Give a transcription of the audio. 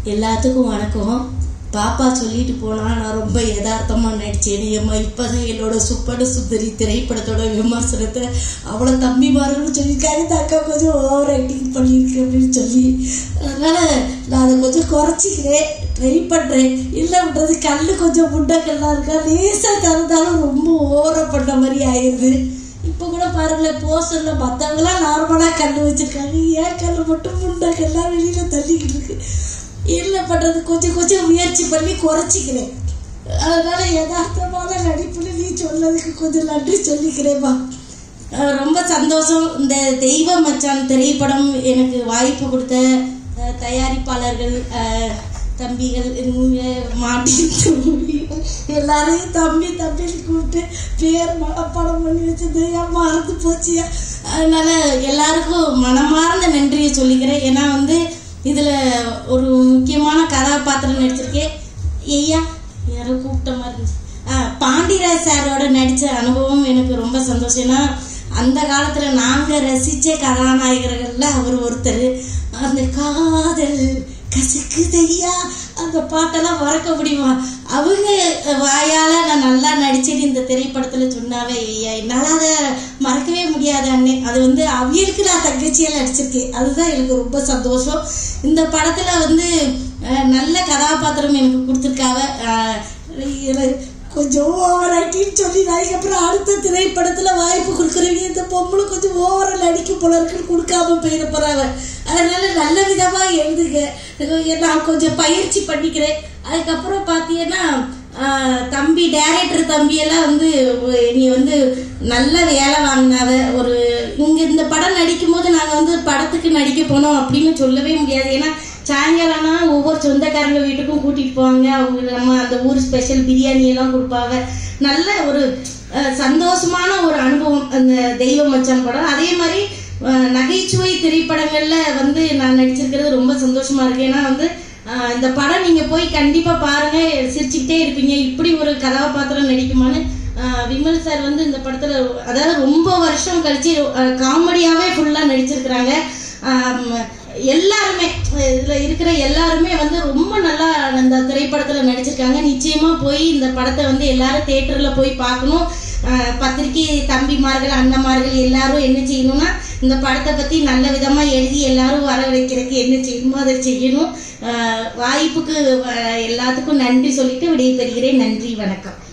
எல்லாத்துக்கும் வணக்கம் பாப்பா சொல்லிட்டு போனா நான் ரொம்ப யதார்த்தமா நடிச்சேன் ஏம்மா இப்பதான் என்னோட சுப்படு சுந்தரி திரைப்படத்தோட விமர்சனத்தை அவளை தம்பி மாறுன்னு சொல்லியிருக்காங்க இந்த அக்கா கொஞ்சம் ஓவர் ஆக்டிங் பண்ணியிருக்கு அப்படின்னு சொல்லி அதனால நான் அதை கொஞ்சம் குறைச்சிக்கிறேன் ட்ரை பண்றேன் இல்லைன்றது கல் கொஞ்சம் முண்டக்கல்லாம் இருக்கா லேசா திறந்தாலும் ரொம்ப ஓவரா பண்ண மாதிரி ஆயிடுது இப்போ கூட பாருங்களேன் போஸ்டர்ல மற்றவங்களாம் நார்மலாக கல் வச்சிருக்காங்க ஏன் கல் மட்டும் முண்டக்கெல்லாம் வெளியில தள்ளிக்கிட்டு இருக்கு என்ன பண்றது கொஞ்சம் கொஞ்சம் முயற்சி பண்ணி குறைச்சிக்கிறேன் அதனால யதார்த்தமான நடிப்புல நீ சொன்னதுக்கு கொஞ்சம் நன்றி சொல்லிக்கிறேன்ப்பா அஹ் ரொம்ப சந்தோஷம் இந்த தெய்வ மச்சான் திரைப்படம் எனக்கு வாய்ப்பு கொடுத்த அஹ், தயாரிப்பாளர்கள் அஹ், தம்பிகள் இவங்க மாட்டி தம்பி எல்லாரையும் தம்பி தம்பின்னு கூப்பிட்டு பேர் மனப்பாடம் பண்ணி வச்சது ஏன் மறந்து போச்சியா அதனால எல்லாருக்கும் மனமார்ந்த நன்றியை சொல்லிக்கிறேன் ஏன்னா வந்து இதுல ஒரு முக்கியமான கதாபாத்திரம் நடிச்சிருக்கேன் ஐயா யாரோ கூப்பிட்ட மாதிரி இருந்துச்சு ஆ, பாண்டியராஜ் சாரோட நடிச்ச அனுபவம் எனக்கு ரொம்ப சந்தோஷம் ஏன்னா அந்த காலத்துல நாங்க ரசிச்ச கதாநாயகர்கள்ல அவர் ஒருத்தர் அந்த காதல் கசக்குதையா அந்த பாட்டெல்லாம் மறக்க முடியுமா அவங்க வாயால நான் நல்லா நடிச்சேன்னு இந்த திரைப்படத்துல சொன்னாவே ஐயா என்னால அதை மறக்கவே முடியாது அண்ணே அது வந்து அவியலுக்கு நான் தங்கச்சியா நடிச்சிருக்கேன் அதுதான் எனக்கு ரொம்ப சந்தோஷம் இந்த படத்துல வந்து அஹ், நல்ல கதாபாத்திரம் எனக்கு கொடுத்துருக்காவ அஹ், எனக்கு கொஞ்சம் ஓவர் ஆக்டின்னு சொல்லி அதுக்கப்புறம் அடுத்த திரைப்படத்துல வாய்ப்பு கொடுக்குறவங்க இந்த பொம்பளை கொஞ்சம் ஓவரல் அடிக்க போல இருக்குன்னு கொடுக்காம போயிட போறாங்க அதனால நல்ல விதமா எழுதுங்க நான் கொஞ்சம் பயிற்சி பண்ணிக்கிறேன் அதுக்கப்புறம் பார்த்தீங்கன்னா ஆஹ், தம்பி டைரக்டர் தம்பி எல்லாம் வந்து நீ வந்து நல்ல வேலை வாங்கினாவ ஒரு இங்க இந்த படம் நடிக்கும் போது நாங்க வந்து படத்துக்கு நடிக்க போனோம் அப்படின்னு சொல்லவே முடியாது ஏன்னா சாயங்காலம்னா ஒவ்வொரு சொந்தக்காரங்க வீட்டுக்கும் கூட்டிட்டு போவாங்க அவங்க நம்ம அந்த ஊர் ஸ்பெஷல் பிரியாணி எல்லாம் கொடுப்பாங்க நல்ல ஒரு அஹ், சந்தோஷமான ஒரு அனுபவம் அந்த தெய்வ மச்சான் படம் அதே மாதிரி அஹ், நகைச்சுவை திரைப்படங்கள்ல வந்து நான் நடிச்சிருக்கிறது ரொம்ப சந்தோஷமா இருக்கு ஏன்னா வந்து அஹ், இந்த படம் நீங்க போய் கண்டிப்பா பாருங்க சிரிச்சுக்கிட்டே இருப்பீங்க இப்படி ஒரு கதாபாத்திரம் நடிக்குமான்னு அஹ், விமல் சார் வந்து இந்த படத்துல அதாவது ரொம்ப வருஷம் கழிச்சு காமெடியாவே ஃபுல்லா நடிச்சிருக்கிறாங்க ஆம், எல்லாருமே இதுல இருக்கிற எல்லாருமே வந்து ரொம்ப நல்லா அந்த திரைப்படத்துல நடிச்சிருக்காங்க நிச்சயமா போய் இந்த படத்தை வந்து எல்லாரும் தியேட்டர்ல போய் பார்க்கணும் ஆஹ் பத்திரிக்கை தம்பிமார்கள் அண்ணன்மார்கள் எல்லாரும் என்ன செய்யணும்னா இந்த படத்தை பத்தி நல்ல விதமா எழுதி எல்லாரும் வர வைக்கிறதுக்கு என்ன செய்யணுமோ அதை செய்யணும் ஆஹ் வாய்ப்புக்கு ஆஹ் எல்லாத்துக்கும் நன்றி சொல்லிட்டு விடைபெறுகிறேன் நன்றி வணக்கம்